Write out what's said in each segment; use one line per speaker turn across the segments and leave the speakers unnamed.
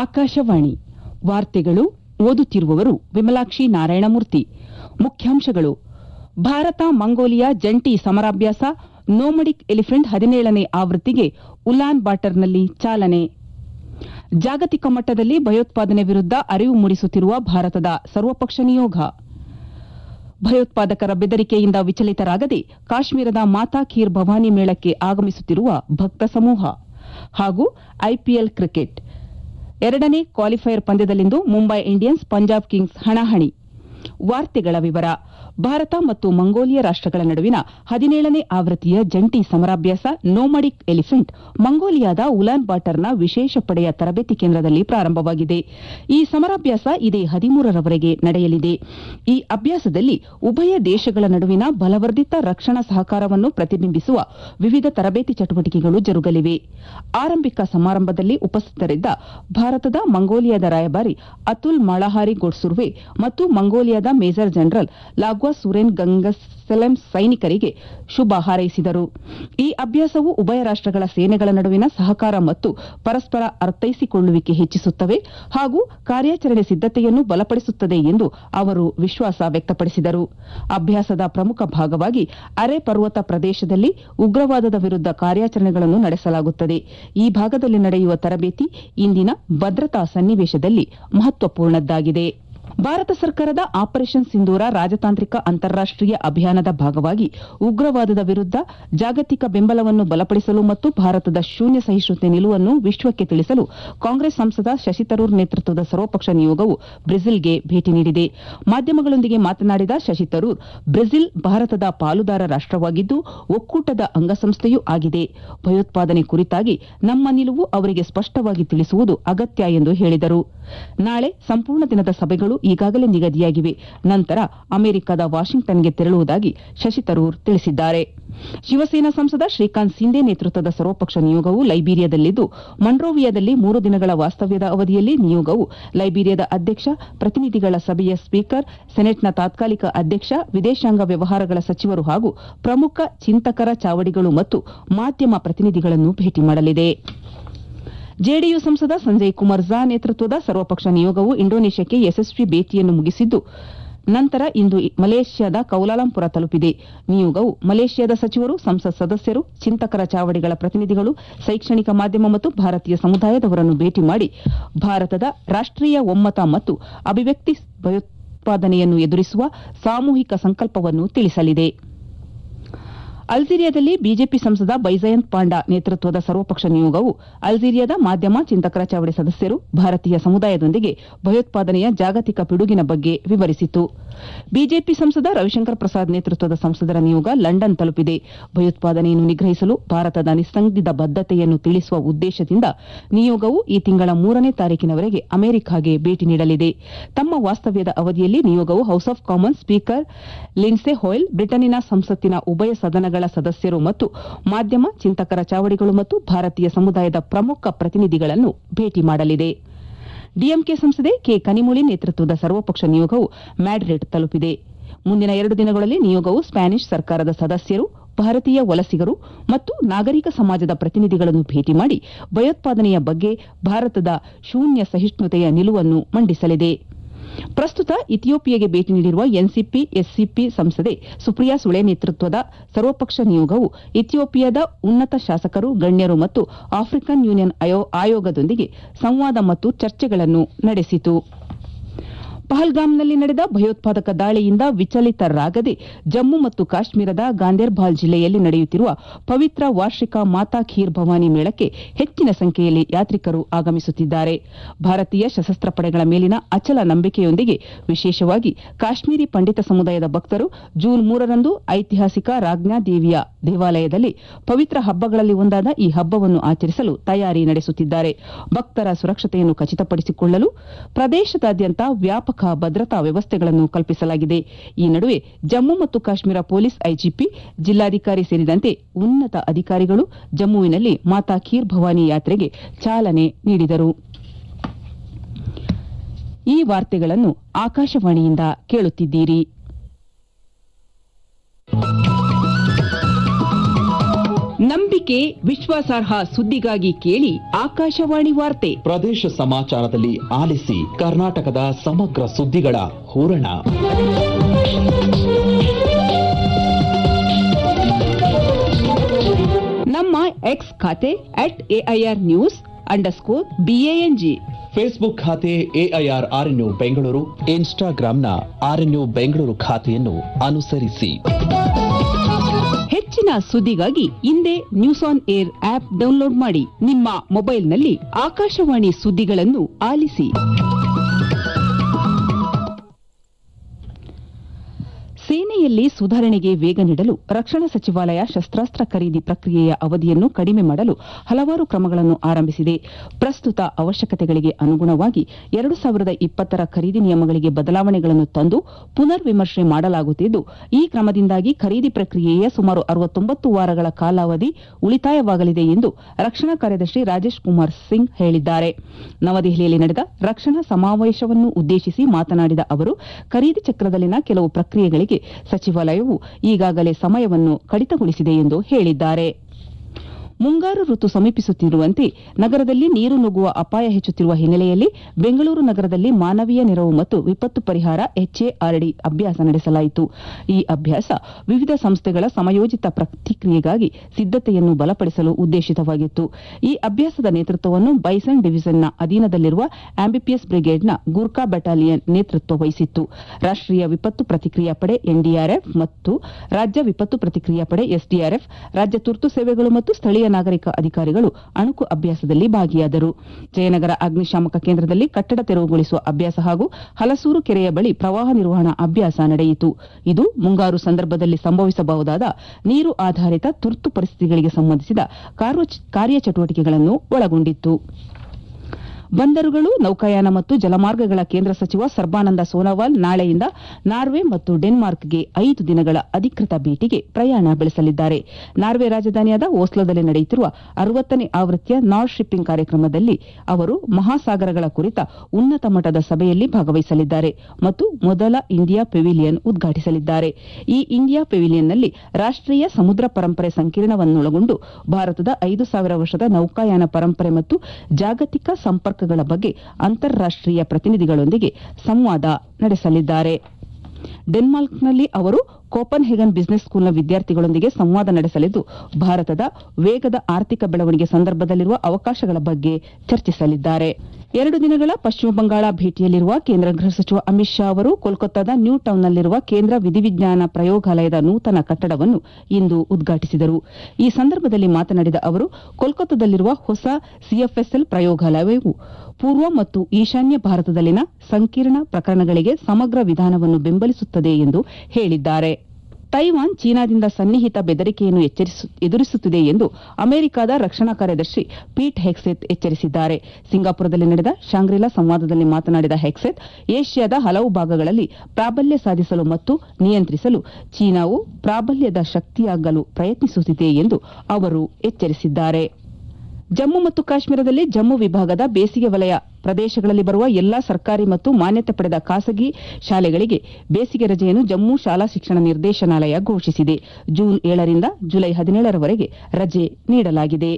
ಆಕಾಶವಾಣಿ ವಾರ್ತೆಗಳು ಓದುತ್ತಿರುವವರು ವಿಮಲಾಕ್ಷಿ ನಾರಾಯಣಮೂರ್ತಿ ಮುಖ್ಯಾಂಶಗಳು ಭಾರತ ಮಂಗೋಲಿಯಾ ಜಂಟಿ ಸಮರಾಭ್ಯಾಸ ನೋಮಡಿಕ್ ಎಲಿಫೆಂಟ್ ಹದಿನೇಳನೇ ಆವೃತ್ತಿಗೆ ಉಲಾನ್ ಬಾಟರ್ನಲ್ಲಿ ಚಾಲನೆ ಜಾಗತಿಕ ಮಟ್ಟದಲ್ಲಿ ಭಯೋತ್ಪಾದನೆ ವಿರುದ್ಧ ಅರಿವು ಮೂಡಿಸುತ್ತಿರುವ ಭಾರತದ ಸರ್ವಪಕ್ಷ ನಿಯೋಗ ಭಯೋತ್ಪಾದಕರ ಬೆದರಿಕೆಯಿಂದ ವಿಚಲಿತರಾಗದೆ ಕಾಶ್ಮೀರದ ಮಾತಾ ಖೀರ್ ಭವಾನಿ ಮೇಳಕ್ಕೆ ಆಗಮಿಸುತ್ತಿರುವ ಭಕ್ತ ಸಮೂಹ ಹಾಗೂ ಐಪಿಎಲ್ ಕ್ರಿಕೆಟ್ ಎರಡನೇ ಕ್ವಾಲಿಫೈಯರ್ ಪಂದ್ಯದಲ್ಲಿಂದು ಮುಂಬೈ ಇಂಡಿಯನ್ಸ್ ಪಂಜಾಬ್ ಕಿಂಗ್ಸ್ ಹಣಾಹಣಿ ವಾರ್ತೆಗಳ ವಿವರ ಭಾರತ ಮತ್ತು ಮಂಗೋಲಿಯಾ ರಾಷ್ಟಗಳ ನಡುವಿನ ಹದಿನೇಳನೇ ಆವೃತ್ತಿಯ ಜಂಟಿ ಸಮರಾಭ್ಯಾಸ ನೋಮಡಿಕ್ ಎಲಿಫೆಂಟ್ ಮಂಗೋಲಿಯಾದ ಉಲಾನ್ ಬಾಟರ್ನ ವಿಶೇಷ ಪಡೆಯ ತರಬೇತಿ ಕೇಂದ್ರದಲ್ಲಿ ಪ್ರಾರಂಭವಾಗಿದೆ ಈ ಸಮರಾಭ್ಯಾಸ ಇದೇ ಹದಿಮೂರರವರೆಗೆ ನಡೆಯಲಿದೆ ಈ ಅಭ್ಯಾಸದಲ್ಲಿ ಉಭಯ ದೇಶಗಳ ನಡುವಿನ ಬಲವರ್ಧಿತ ರಕ್ಷಣಾ ಸಹಕಾರವನ್ನು ಪ್ರತಿಬಿಂಬಿಸುವ ವಿವಿಧ ತರಬೇತಿ ಚಟುವಟಿಕೆಗಳು ಜರುಗಲಿವೆ ಆರಂಭಿಕ ಸಮಾರಂಭದಲ್ಲಿ ಉಪಸ್ಥಿತರಿದ್ದ ಭಾರತದ ಮಂಗೋಲಿಯಾದ ರಾಯಭಾರಿ ಅತುಲ್ ಮಾಳಹಾರಿ ಗೋಡ್ಸುರ್ವೆ ಮತ್ತು ಮಂಗೋಲಿಯಾದ ಮೇಜರ್ ಜನರಲ್ ಲಾಗ್ವಾ ಸುರೇನ್ ಗಂಗಸೆಲೆಂ ಸೈನಿಕರಿಗೆ ಶುಭ ಹಾರೈಸಿದರು ಈ ಅಭ್ಯಾಸವು ಉಭಯ ರಾಷ್ಟಗಳ ಸೇನೆಗಳ ನಡುವಿನ ಸಹಕಾರ ಮತ್ತು ಪರಸ್ಪರ ಅರ್ಥೈಸಿಕೊಳ್ಳುವಿಕೆ ಹೆಚ್ಚಿಸುತ್ತವೆ ಹಾಗೂ ಕಾರ್ಯಾಚರಣೆ ಸಿದ್ದತೆಯನ್ನು ಬಲಪಡಿಸುತ್ತದೆ ಎಂದು ಅವರು ವಿಶ್ವಾಸ ವ್ಯಕ್ತಪಡಿಸಿದರು ಅಭ್ಯಾಸದ ಪ್ರಮುಖ ಭಾಗವಾಗಿ ಅರೆ ಪರ್ವತ ಪ್ರದೇಶದಲ್ಲಿ ಉಗ್ರವಾದದ ವಿರುದ್ಧ ಕಾರ್ಯಾಚರಣೆಗಳನ್ನು ನಡೆಸಲಾಗುತ್ತದೆ ಈ ಭಾಗದಲ್ಲಿ ನಡೆಯುವ ತರಬೇತಿ ಇಂದಿನ ಭದ್ರತಾ ಸನ್ನಿವೇಶದಲ್ಲಿ ಮಹತ್ವಪೂರ್ಣದ್ದಾಗಿದೆ ಭಾರತ ಸರ್ಕಾರದ ಆಪರೇಷನ್ ಸಿಂಧೂರ ರಾಜತಾಂತ್ರಿಕ ಅಂತಾರಾಷ್ಟೀಯ ಅಭಿಯಾನದ ಭಾಗವಾಗಿ ಉಗ್ರವಾದದ ವಿರುದ್ಧ ಜಾಗತಿಕ ಬೆಂಬಲವನ್ನು ಬಲಪಡಿಸಲು ಮತ್ತು ಭಾರತದ ಶೂನ್ಯ ಸಹಿಷ್ಣುತೆ ನಿಲುವನ್ನು ವಿಶ್ವಕ್ಕೆ ತಿಳಿಸಲು ಕಾಂಗ್ರೆಸ್ ಸಂಸದ ಶಶಿ ತರೂರ್ ನೇತೃತ್ವದ ಸರ್ವಪಕ್ಷ ನಿಯೋಗವು ಬ್ರೆಜಿಲ್ಗೆ ಭೇಟಿ ನೀಡಿದೆ ಮಾಧ್ಯಮಗಳೊಂದಿಗೆ ಮಾತನಾಡಿದ ಶಶಿ ತರೂರ್ ಬ್ರೆಜಿಲ್ ಭಾರತದ ಪಾಲುದಾರ ರಾಷ್ಟವಾಗಿದ್ದು ಒಕ್ಕೂಟದ ಅಂಗಸಂಸ್ಥೆಯೂ ಆಗಿದೆ ಭಯೋತ್ಪಾದನೆ ಕುರಿತಾಗಿ ನಮ್ಮ ನಿಲುವು ಅವರಿಗೆ ಸ್ಪಷ್ಟವಾಗಿ ತಿಳಿಸುವುದು ಅಗತ್ಯ ಎಂದು ಹೇಳಿದರು ನಾಳೆ ಸಂಪೂರ್ಣ ದಿನದ ಸಭೆಗಳು ಈಗಾಗಲೇ ನಿಗದಿಯಾಗಿವೆ ನಂತರ ಅಮೆರಿಕದ ವಾಷಿಂಗ್ಟನ್ಗೆ ತೆರಳುವುದಾಗಿ ಶಶಿ ತರೂರ್ ತಿಳಿಸಿದ್ದಾರೆ ಶಿವಸೇನಾ ಸಂಸದ ಶ್ರೀಕಾಂತ್ ಸಿಂಧೆ ನೇತೃತ್ವದ ಸರ್ವಪಕ್ಷ ನಿಯೋಗವು ಲೈಬೀರಿಯಾದಲ್ಲಿದ್ದು ಮಂಡ್ರೋವಿಯಾದಲ್ಲಿ ಮೂರು ದಿನಗಳ ವಾಸ್ತವ್ಯದ ಅವಧಿಯಲ್ಲಿ ನಿಯೋಗವು ಲೈಬೀರಿಯಾದ ಅಧ್ಯಕ್ಷ ಪ್ರತಿನಿಧಿಗಳ ಸಭೆಯ ಸ್ಪೀಕರ್ ಸೆನೆಟ್ನ ತಾತ್ಕಾಲಿಕ ಅಧ್ಯಕ್ಷ ವಿದೇಶಾಂಗ ವ್ಯವಹಾರಗಳ ಸಚಿವರು ಹಾಗೂ ಪ್ರಮುಖ ಚಿಂತಕರ ಚಾವಡಿಗಳು ಮತ್ತು ಮಾಧ್ಯಮ ಪ್ರತಿನಿಧಿಗಳನ್ನು ಭೇಟಿ ಮಾಡಲಿದೆ ಜೆಡಿಯು ಸಂಸದ ಸಂಜಯ್ ಕುಮಾರ್ ಝಾ ನೇತೃತ್ವದ ಸರ್ವಪಕ್ಷ ನಿಯೋಗವು ಇಂಡೋನೇಷ್ಯಾಕ್ಕೆ ಯಶಸ್ವಿ ಭೇಟಿಯನ್ನು ಮುಗಿಸಿದ್ದು ನಂತರ ಇಂದು ಮಲೇಷ್ಯಾದ ಕೌಲಾಲಂಪುರ ತಲುಪಿದೆ ನಿಯೋಗವು ಮಲೇಷ್ಯಾದ ಸಚಿವರು ಸಂಸತ್ ಸದಸ್ಯರು ಚಿಂತಕರ ಚಾವಡಿಗಳ ಪ್ರತಿನಿಧಿಗಳು ಶೈಕ್ಷಣಿಕ ಮಾಧ್ಯಮ ಮತ್ತು ಭಾರತೀಯ ಸಮುದಾಯದವರನ್ನು ಭೇಟಿ ಮಾಡಿ ಭಾರತದ ರಾಷ್ಟೀಯ ಒಮ್ಮತ ಮತ್ತು ಅಭಿವ್ಯಕ್ತಿ ಭಯೋತ್ಪಾದನೆಯನ್ನು ಎದುರಿಸುವ ಸಾಮೂಹಿಕ ಸಂಕಲ್ಪವನ್ನು ತಿಳಿಸಲಿದೆ ಅಲ್ಜೀರಿಯಾದಲ್ಲಿ ಬಿಜೆಪಿ ಸಂಸದ ಬೈಜಯಂತ್ ಪಾಂಡಾ ನೇತೃತ್ವದ ಸರ್ವಪಕ್ಷ ನಿಯೋಗವು ಅಲ್ಜೀರಿಯಾದ ಮಾಧ್ಯಮ ಚಿಂತಕರ ಚಾವಡಿ ಸದಸ್ಯರು ಭಾರತೀಯ ಸಮುದಾಯದೊಂದಿಗೆ ಭಯೋತ್ಪಾದನೆಯ ಜಾಗತಿಕ ಪಿಡುಗಿನ ಬಗ್ಗೆ ವಿವರಿಸಿತು ಬಿಜೆಪಿ ಸಂಸದ ರವಿಶಂಕರ್ ಪ್ರಸಾದ್ ನೇತೃತ್ವದ ಸಂಸದರ ನಿಯೋಗ ಲಂಡನ್ ತಲುಪಿದೆ ಭಯೋತ್ಪಾದನೆಯನ್ನು ನಿಗ್ರಹಿಸಲು ಭಾರತದ ನಿಸ್ಸಂದಿಗ್ಧ ಬದ್ದತೆಯನ್ನು ತಿಳಿಸುವ ಉದ್ದೇಶದಿಂದ ನಿಯೋಗವು ಈ ತಿಂಗಳ ಮೂರನೇ ತಾರೀಕಿನವರೆಗೆ ಅಮೆರಿಕಾಗೆ ಭೇಟಿ ನೀಡಲಿದೆ ತಮ್ಮ ವಾಸ್ತವ್ಯದ ಅವಧಿಯಲ್ಲಿ ನಿಯೋಗವು House of Commons speaker Lindsay Hoyle ಬ್ರಿಟನ್ನಿನ ಸಂಸತ್ತಿನ ಉಭಯ ಸದನಗಳ ಸದಸ್ಯರು ಮತ್ತು ಮಾಧ್ಯಮ ಚಿಂತಕರ ಚಾವಡಿಗಳು ಮತ್ತು ಭಾರತೀಯ ಸಮುದಾಯದ ಪ್ರಮುಖ ಪ್ರತಿನಿಧಿಗಳನ್ನು ಭೇಟಿ ಮಾಡಲಿದೆ ಡಿಎಂಕೆ ಸಂಸದೆ ಕೆ ಕನಿಮೊಳಿ ನೇತೃತ್ವದ ಸರ್ವಪಕ್ಷ ನಿಯೋಗವು ಮ್ಯಾಡ್ರಿಡ್ ತಲುಪಿದೆ ಮುಂದಿನ ಎರಡು ದಿನಗಳಲ್ಲಿ ನಿಯೋಗವು ಸ್ಪ್ಯಾನಿಷ್ ಸರ್ಕಾರದ ಸದಸ್ಯರು ಭಾರತೀಯ ವಲಸಿಗರು ಮತ್ತು ನಾಗರಿಕ ಸಮಾಜದ ಪ್ರತಿನಿಧಿಗಳನ್ನು ಭೇಟಿ ಮಾಡಿ ಭಯೋತ್ಪಾದನೆಯ ಬಗ್ಗೆ ಭಾರತದ ಶೂನ್ಯ ಸಹಿಷ್ಣುತೆಯ ನಿಲುವನ್ನು ಮಂಡಿಸಲಿದೆ ಪ್ರಸ್ತುತ ಇಥಿಯೋಪಿಯಾಗೆ ಭೇಟಿ ನೀಡಿರುವ ಎನ್ಸಿಪಿ ಎಸ್ಸಿಪಿ ಸಂಸದೆ ಸುಪ್ರಿಯಾ ಸುಳೆ ನೇತೃತ್ವದ ಸರ್ವಪಕ್ಷ ನಿಯೋಗವು ಇಥಿಯೋಪಿಯಾದ ಉನ್ನತ ಶಾಸಕರು ಗಣ್ಯರು ಮತ್ತು ಆಫ್ರಿಕನ್ ಯೂನಿಯನ್ ಆಯೋಗದೊಂದಿಗೆ ಸಂವಾದ ಮತ್ತು ಚರ್ಚೆಗಳನ್ನು ನಡೆಸಿತು ಪಹಲ್ಗಾಮ್ನಲ್ಲಿ ನಡೆದ ಭಯೋತ್ಪಾದಕ ದಾಳಿಯಿಂದ ವಿಚಲಿತರಾಗದೆ ಜಮ್ಮು ಮತ್ತು ಕಾಶ್ಮೀರದ ಗಾಂದೇರ್ಬಾಲ್ ಜಿಲ್ಲೆಯಲ್ಲಿ ನಡೆಯುತ್ತಿರುವ ಪವಿತ್ರ ವಾರ್ಷಿಕ ಮಾತಾ ಖೀರ್ ಭವಾನಿ ಮೇಳಕ್ಕೆ ಹೆಚ್ಚಿನ ಸಂಖ್ಯೆಯಲ್ಲಿ ಯಾತ್ರಿಕರು ಆಗಮಿಸುತ್ತಿದ್ದಾರೆ ಭಾರತೀಯ ಸಶಸ್ತ್ರ ಪಡೆಗಳ ಮೇಲಿನ ಅಚಲ ನಂಬಿಕೆಯೊಂದಿಗೆ ವಿಶೇಷವಾಗಿ ಕಾಶ್ಮೀರಿ ಪಂಡಿತ ಸಮುದಾಯದ ಭಕ್ತರು ಜೂನ್ ಮೂರರಂದು ಐತಿಹಾಸಿಕ ರಾಜ್ಞಾದೇವಿಯ ದೇವಾಲಯದಲ್ಲಿ ಪವಿತ್ರ ಹಬ್ಬಗಳಲ್ಲಿ ಒಂದಾದ ಈ ಹಬ್ಬವನ್ನು ಆಚರಿಸಲು ತಯಾರಿ ನಡೆಸುತ್ತಿದ್ದಾರೆ ಭಕ್ತರ ಸುರಕ್ಷತೆಯನ್ನು ಖಚಿತಪಡಿಸಿಕೊಳ್ಳಲು ಪ್ರದೇಶದಾದ್ಯಂತ ವ್ಯಾಪಕ ಭದ್ರತಾ ವ್ಯವಸ್ಥೆಗಳನ್ನು ಕಲ್ಪಿಸಲಾಗಿದೆ ಈ ನಡುವೆ ಜಮ್ಮು ಮತ್ತು ಕಾಶ್ಮೀರ ಪೊಲೀಸ್ ಐಜಿಪಿ ಜಿಲ್ಲಾಧಿಕಾರಿ ಸೇರಿದಂತೆ ಉನ್ನತ ಅಧಿಕಾರಿಗಳು ಜಮ್ಮುವಿನಲ್ಲಿ ಮಾತಾ ಖೀರ್ ಭವಾನಿ ಯಾತ್ರೆಗೆ ಚಾಲನೆ ನೀಡಿದರು ಈ ವಾರ್ತೆಗಳನ್ನು ಆಕಾಶವಾಣಿಯಿಂದ ಕೇಳುತ್ತಿದ್ದೀರಿ ನಂಬಿಕೆ ವಿಶ್ವಾಸಾರ್ಹ ಸುದ್ದಿಗಾಗಿ ಕೇಳಿ ಆಕಾಶವಾಣಿ ವಾರ್ತೆ
ಪ್ರದೇಶ ಸಮಾಚಾರದಲ್ಲಿ ಆಲಿಸಿ ಕರ್ನಾಟಕದ ಸಮಗ್ರ ಸುದ್ದಿಗಳ ಹೂರಣ
ನಮ್ಮ ಎಕ್ಸ್ ಖಾತೆ at AIR news underscore BANG
Facebook ಖಾತೆ ಎಐಆರ್ ಆರ್ಎನ್ಯು ಬೆಂಗಳೂರು ಇನ್ಸ್ಟಾಗ್ರಾಂನ ಆರ್ಎನ್ಯು ಬೆಂಗಳೂರು ಖಾತೆಯನ್ನು ಅನುಸರಿಸಿ
ಹೆಚ್ಚಿನ ಸುದ್ದಿಗಾಗಿ ಹಿಂದೆ news on air app download ಮಾಡಿ ನಿಮ್ಮ ಮೊಬೈಲ್ನಲ್ಲಿ ಆಕಾಶವಾಣಿ ಸುದ್ದಿಗಳನ್ನು ಆಲಿಸಿ ಸೇನೆಯಲ್ಲಿ ಸುಧಾರಣೆಗೆ ವೇಗ ನೀಡಲು ರಕ್ಷಣಾ ಸಚಿವಾಲಯ ಶಸ್ತ್ರಾಸ್ತ್ರ ಖರೀದಿ ಪ್ರಕ್ರಿಯೆಯ ಅವಧಿಯನ್ನು ಕಡಿಮೆ ಮಾಡಲು ಹಲವಾರು ಕ್ರಮಗಳನ್ನು ಆರಂಭಿಸಿದೆ ಪ್ರಸ್ತುತ ಅವಶ್ಯಕತೆಗಳಿಗೆ ಅನುಗುಣವಾಗಿ ಎರಡು ಸಾವಿರದ ಇಪ್ಪತ್ತರ ಖರೀದಿ ನಿಯಮಗಳಿಗೆ ಬದಲಾವಣೆಗಳನ್ನು ತಂದು ಪುನರ್ ವಿಮರ್ಶೆ ಮಾಡಲಾಗುತ್ತಿದ್ದು ಈ ಕ್ರಮದಿಂದಾಗಿ ಖರೀದಿ ಪ್ರಕ್ರಿಯೆಯ ಸುಮಾರು ಅರವತ್ತೊಂಬತ್ತು ವಾರಗಳ ಕಾಲಾವಧಿ ಉಳಿತಾಯವಾಗಲಿದೆ ಎಂದು ರಕ್ಷಣಾ ಕಾರ್ಯದರ್ಶಿ ರಾಜೇಶ್ ಕುಮಾರ್ ಸಿಂಗ್ ಹೇಳಿದ್ದಾರೆ ನವದೆಹಲಿಯಲ್ಲಿ ನಡೆದ ರಕ್ಷಣಾ ಸಮಾವೇಶವನ್ನು ಉದ್ದೇಶಿಸಿ ಮಾತನಾಡಿದ ಅವರು ಖರೀದಿ ಚಕ್ರದಲ್ಲಿನ ಕೆಲವು ಪ್ರಕ್ರಿಯೆಗಳಿಗೆ ಸಚಿವಾಲಯವು ಈಗಾಗಲೇ ಸಮಯವನ್ನು ಕಡಿತಗೊಳಿಸಿದೆ ಎಂದು ಹೇಳಿದ್ದಾರೆ ಮುಂಗಾರು ಋತು ಸಮೀಪಿಸುತ್ತಿರುವಂತೆ ನಗರದಲ್ಲಿ ನೀರು ನುಗ್ಗುವ ಅಪಾಯ ಹೆಚ್ಚುತ್ತಿರುವ ಹಿನ್ನೆಲೆಯಲ್ಲಿ ಬೆಂಗಳೂರು ನಗರದಲ್ಲಿ ಮಾನವೀಯ ನೆರವು ಮತ್ತು ವಿಪತ್ತು ಪರಿಹಾರ ಎಚ್ಎಆರ್ಡಿ ಅಭ್ಯಾಸ ನಡೆಸಲಾಯಿತು ಈ ಅಭ್ಯಾಸ ವಿವಿಧ ಸಂಸ್ಥೆಗಳ ಸಮಯೋಜಿತ ಪ್ರತಿಕ್ರಿಯೆಗಾಗಿ ಸಿದ್ದತೆಯನ್ನು ಬಲಪಡಿಸಲು ಉದ್ದೇಶಿತವಾಗಿತ್ತು ಈ ಅಭ್ಯಾಸದ ನೇತೃತ್ವವನ್ನು ಬೈಸನ್ ಡಿವಿಷನ್ನ ಅಧೀನದಲ್ಲಿರುವ ಆಂಬಿಪಿಯಸ್ ಬ್ರಿಗೇಡ್ನ ಗೂರ್ಖಾ ಬೆಟಾಲಿಯನ್ ನೇತೃತ್ವ ವಹಿಸಿತ್ತು ರಾಷ್ಟೀಯ ವಿಪತ್ತು ಪ್ರತಿಕ್ರಿಯಾ ಪಡೆ ಎನ್ಡಿಆರ್ಎಫ್ ಮತ್ತು ರಾಜ್ಯ ವಿಪತ್ತು ಪ್ರತಿಕ್ರಿಯಾ ಪಡೆ ಎಸ್ಡಿಆರ್ಎಫ್ ರಾಜ್ಯ ತುರ್ತು ಸೇವೆಗಳು ಮತ್ತು ಸ್ಥಳೀಯ ನಾಗರಿಕ ಅಧಿಕಾರಿಗಳು ಅಣುಕು ಅಭ್ಯಾಸದಲ್ಲಿ ಭಾಗಿಯಾದರು ಜಯನಗರ ಅಗ್ನಿಶಾಮಕ ಕೇಂದ್ರದಲ್ಲಿ ಕಟ್ಟಡ ತೆರವುಗೊಳಿಸುವ ಅಭ್ಯಾಸ ಹಾಗೂ ಹಲಸೂರು ಕೆರೆಯ ಬಳಿ ಪ್ರವಾಹ ನಿರ್ವಹಣಾ ಅಭ್ಯಾಸ ನಡೆಯಿತು ಇದು ಮುಂಗಾರು ಸಂದರ್ಭದಲ್ಲಿ ಸಂಭವಿಸಬಹುದಾದ ನೀರು ಆಧಾರಿತ ತುರ್ತು ಪರಿಸ್ಥಿತಿಗಳಿಗೆ ಸಂಬಂಧಿಸಿದ ಕಾರ್ಯ- ಕಾರ್ಯಚಟುವಟಿಕೆಗಳನ್ನು ಒಳಗೊಂಡಿತ್ತು ಬಂದರುಗಳು ನೌಕಾಯಾನ ಮತ್ತು ಜಲಮಾರ್ಗಗಳ ಕೇಂದ್ರ ಸಚಿವ ಸರ್ಬಾನಂದ ಸೋನೋವಾಲ್ ನಾಳೆಯಿಂದ ನಾರ್ವೆ ಮತ್ತು ಡೆನ್ಮಾರ್ಕ್ಗೆ ಐದು ದಿನಗಳ ಅಧಿಕೃತ ಭೇಟಿಗೆ ಪ್ರಯಾಣ ಬೆಳೆಸಲಿದ್ದಾರೆ ನಾರ್ವೆ ರಾಜಧಾನಿಯಾದ ಓಸ್ಲೋದಲ್ಲಿ ನಡೆಯುತ್ತಿರುವ ಅರವತ್ತನೇ ಆವೃತ್ತಿಯ ನಾರ್ತ್ ಶಿಪ್ಪಿಂಗ್ ಕಾರ್ಯಕ್ರಮದಲ್ಲಿ ಅವರು ಮಹಾಸಾಗರಗಳ ಕುರಿತ ಉನ್ನತ ಮಟ್ಟದ ಸಭೆಯಲ್ಲಿ ಭಾಗವಹಿಸಲಿದ್ದಾರೆ ಮತ್ತು ಮೊದಲ ಇಂಡಿಯಾ ಪೆವಿಲಿಯನ್ ಉದ್ಘಾಟಿಸಲಿದ್ದಾರೆ ಈ ಇಂಡಿಯಾ ಪೆವಿಲಿಯನ್ನಲ್ಲಿ ರಾಷ್ಟೀಯ ಸಮುದ್ರ ಪರಂಪರೆ ಸಂಕೀರ್ಣವನ್ನೊಳಗೊಂಡು ಭಾರತದ ಐದು ಸಾವಿರ ವರ್ಷದ ನೌಕಾಯಾನ ಪರಂಪರೆ ಮತ್ತು ಜಾಗತಿಕ ಸಂಪರ್ಕಗಳ ಬಗ್ಗೆ ಅಂತಾರಾಷ್ಟೀಯ ಪ್ರತಿನಿಧಿಗಳೊಂದಿಗೆ ಸಂವಾದ ನಡೆಸಲಿದ್ದಾರೆ ಡೆನ್ಮಾರ್ಕ್ನಲ್ಲಿ ಅವರು ಕೋಪನ್ ಹೆಗನ್ ಬಿಸಿನೆಸ್ ಸ್ಕೂಲ್ನ ವಿದ್ಯಾರ್ಥಿಗಳೊಂದಿಗೆ ಸಂವಾದ ನಡೆಸಲಿದ್ದು ಭಾರತದ ವೇಗದ ಆರ್ಥಿಕ ಬೆಳವಣಿಗೆ ಸಂದರ್ಭದಲ್ಲಿರುವ ಅವಕಾಶಗಳ ಬಗ್ಗೆ ಚರ್ಚಿಸಲಿದ್ದಾರೆ ಎರಡು ದಿನಗಳ ಪಶ್ಚಿಮ ಬಂಗಾಳ ಭೇಟಿಯಲ್ಲಿರುವ ಕೇಂದ್ರ ಗೃಹ ಸಚಿವ ಅಮಿತ್ ಶಾ ಅವರು ಕೋಲ್ಕತ್ತಾದ ನ್ಯೂ ಟೌನ್ನಲ್ಲಿರುವ ಕೇಂದ್ರ ವಿಧಿವಿಜ್ಞಾನ ಪ್ರಯೋಗಾಲಯದ ನೂತನ ಕಟ್ಟಡವನ್ನು ಇಂದು ಉದ್ಘಾಟಿಸಿದರು ಈ ಸಂದರ್ಭದಲ್ಲಿ ಮಾತನಾಡಿದ ಅವರು ಕೋಲ್ಕತ್ತಾದಲ್ಲಿರುವ ಹೊಸ ಸಿಎಫ್ಎಸ್ಎಲ್ ಪ್ರಯೋಗಾಲಯವು ಪೂರ್ವ ಮತ್ತು ಈಶಾನ್ಯ ಭಾರತದಲ್ಲಿನ ಸಂಕೀರ್ಣ ಪ್ರಕರಣಗಳಿಗೆ ಸಮಗ್ರ ವಿಧಾನವನ್ನು ಬೆಂಬಲಿಸುತ್ತದೆ ಎಂದು ಹೇಳಿದ್ದಾರೆ ತೈವಾನ್ ಚೀನಾದಿಂದ ಸನ್ನಿಹಿತ ಬೆದರಿಕೆಯನ್ನು ಎಚ್ಚರಿಸು- ಎದುರಿಸುತ್ತಿದೆ ಎಂದು ಅಮೆರಿಕದ ರಕ್ಷಣಾ ಕಾರ್ಯದರ್ಶಿ ಪೀಟ್ ಹೆಕ್ಸೆತ್ ಎಚ್ಚರಿಸಿದ್ದಾರೆ ಸಿಂಗಾಪುರದಲ್ಲಿ ನಡೆದ ಶಾಂಗ್ರಿಲಾ ಸಂವಾದದಲ್ಲಿ ಮಾತನಾಡಿದ ಹೆಕ್ಸೆತ್ ಏಷ್ಯಾದ ಹಲವು ಭಾಗಗಳಲ್ಲಿ ಪ್ರಾಬಲ್ಯ ಸಾಧಿಸಲು ಮತ್ತು ನಿಯಂತ್ರಿಸಲು ಚೀನಾವು ಪ್ರಾಬಲ್ಯದ ಶಕ್ತಿಯಾಗಲು ಪ್ರಯತ್ನಿಸುತ್ತಿದೆ ಎಂದು ಅವರು ಎಚ್ಚರಿಸಿದ್ದಾರೆ ಜಮ್ಮು ಮತ್ತು ಕಾಶ್ಮೀರದಲ್ಲಿ ಜಮ್ಮು ವಿಭಾಗದ ಬೇಸಿಗೆ ವಲಯ ಪ್ರದೇಶಗಳಲ್ಲಿ ಬರುವ ಎಲ್ಲಾ ಸರ್ಕಾರಿ ಮತ್ತು ಮಾನ್ಯತೆ ಪಡೆದ ಖಾಸಗಿ ಶಾಲೆಗಳಿಗೆ ಬೇಸಿಗೆ ರಜೆಯನ್ನು ಜಮ್ಮು ಶಾಲಾ ಶಿಕ್ಷಣ ನಿರ್ದೇಶನಾಲಯ ಘೋಷಿಸಿದೆ ಜೂನ್ ಏಳರಿಂದ ಜುಲೈ ಹದಿನೇಳರವರೆಗೆ ರಜೆ ನೀಡಲಾಗಿದೆ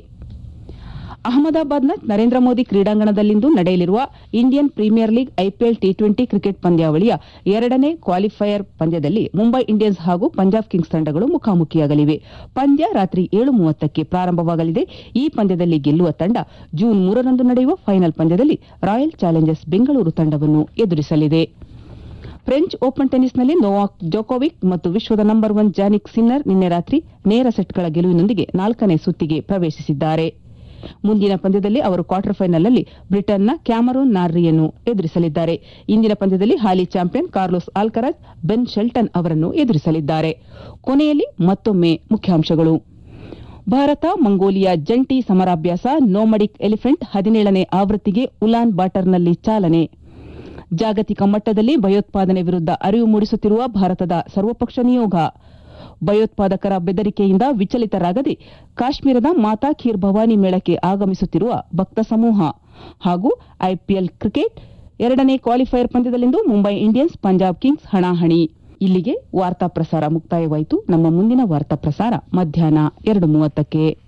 ಅಹಮದಾಬಾದ್ನ ನರೇಂದ್ರ ಮೋದಿ ಕ್ರೀಡಾಂಗಣದಲ್ಲಿಂದು ನಡೆಯಲಿರುವ Indian Premier League IPL T twenty cricket ಪಂದ್ಯಾವಳಿಯ ಎರಡನೇ ಕ್ವಾಲಿಫೈಯರ್ ಪಂದ್ಯದಲ್ಲಿ ಮುಂಬೈ ಇಂಡಿಯನ್ಸ್ ಹಾಗೂ ಪಂಜಾಬ್ ಕಿಂಗ್ಸ್ ತಂಡಗಳು ಮುಖಾಮುಖಿಯಾಗಲಿವೆ ಪಂದ್ಯ ರಾತ್ರಿ ಏಳು ಮೂವತ್ತಕ್ಕೆ ಪ್ರಾರಂಭವಾಗಲಿದೆ ಈ ಪಂದ್ಯದಲ್ಲಿ ಗೆಲ್ಲುವ ತಂಡ ಜೂನ್ ಮೂರರಂದು ನಡೆಯುವ ಫೈನಲ್ ಪಂದ್ಯದಲ್ಲಿ ರಾಯಲ್ ಚಾಲೆಂಜರ್ಸ್ ಬೆಂಗಳೂರು ತಂಡವನ್ನು ಎದುರಿಸಲಿದೆ ಫ್ರೆಂಚ್ ಓಪನ್ ಟೆನಿಸ್ನಲ್ಲಿ ನೋವಾಕ್ ಜೋಕೋವಿಕ್ ಮತ್ತು ವಿಶ್ವದ ನಂಬರ್ ಒನ್ ಜಾನಿಕ್ ಸಿನ್ನರ್ ನಿನ್ನೆ ರಾತ್ರಿ ನೇರ ಸೆಟ್ಗಳ ಗೆಲುವಿನೊಂದಿಗೆ ನಾಲ್ಕನೇ ಸುತ್ತಿಗೆ ಪ್ರವೇಶಿಸಿದ್ದಾರೆ ಮುಂದಿನ ಪಂದ್ಯದಲ್ಲಿ ಅವರು ಕ್ವಾರ್ಟರ್ ಫೈನಲ್ನಲ್ಲಿ ಬ್ರಿಟನ್ನ ಕ್ಯಾಮರೋನ್ ನಾರ್ರಿಯನ್ನು ಎದುರಿಸಲಿದ್ದಾರೆ ಇಂದಿನ ಪಂದ್ಯದಲ್ಲಿ ಹಾಲಿ champion Carlos Alcaraz Ben Shelton ಅವರನ್ನು ಎದುರಿಸಲಿದ್ದಾರೆ ಕೊನೆಯಲ್ಲಿ ಮತ್ತೊಮ್ಮೆ ಮುಖ್ಯಾಂಶಗಳು ಭಾರತ ಮಂಗೋಲಿಯಾ ಜಂಟಿ ಸಮರಾಭ್ಯಾಸ ನೋಮಡಿಕ್ ಎಲಿಫೆಂಟ್ ಹದಿನೇಳನೇ ಆವೃತ್ತಿಗೆ ಉಲಾನ್ ಬಾಟರ್ನಲ್ಲಿ ಚಾಲನೆ ಜಾಗತಿಕ ಮಟ್ಟದಲ್ಲಿ ಭಯೋತ್ಪಾದನೆ ವಿರುದ್ಧ ಅರಿವು ಮೂಡಿಸುತ್ತಿರುವ ಭಾರತದ ಸರ್ವಪಕ್ಷ ನಿಯೋಗ ಭಯೋತ್ಪಾದಕರ ಬೆದರಿಕೆಯಿಂದ ವಿಚಲಿತರಾಗದೆ ಕಾಶ್ಮೀರದ ಮಾತಾ ಖೀರ್ ಭವಾನಿ ಮೇಳಕ್ಕೆ ಆಗಮಿಸುತ್ತಿರುವ ಭಕ್ತ ಸಮೂಹ ಹಾಗೂ ಐಪಿಎಲ್ ಕ್ರಿಕೆಟ್ ಎರಡನೇ ಕ್ವಾಲಿಫೈಯರ್ ಪಂದ್ಯದಲ್ಲಿಂದು ಮುಂಬೈ ಇಂಡಿಯನ್ಸ್ ಪಂಜಾಬ್ ಕಿಂಗ್ಸ್ ಹಣಾಹಣಿ ಇಲ್ಲಿಗೆ ವಾರ್ತಾ ಪ್ರಸಾರ ಮುಕ್ತಾಯವಾಯಿತು ನಮ್ಮ ಮುಂದಿನ ವಾರ್ತಾ ಪ್ರಸಾರ ಮಧ್ಯಾಹ್ನ ಎರಡು ಮೂವತ್ತಕ್ಕೆ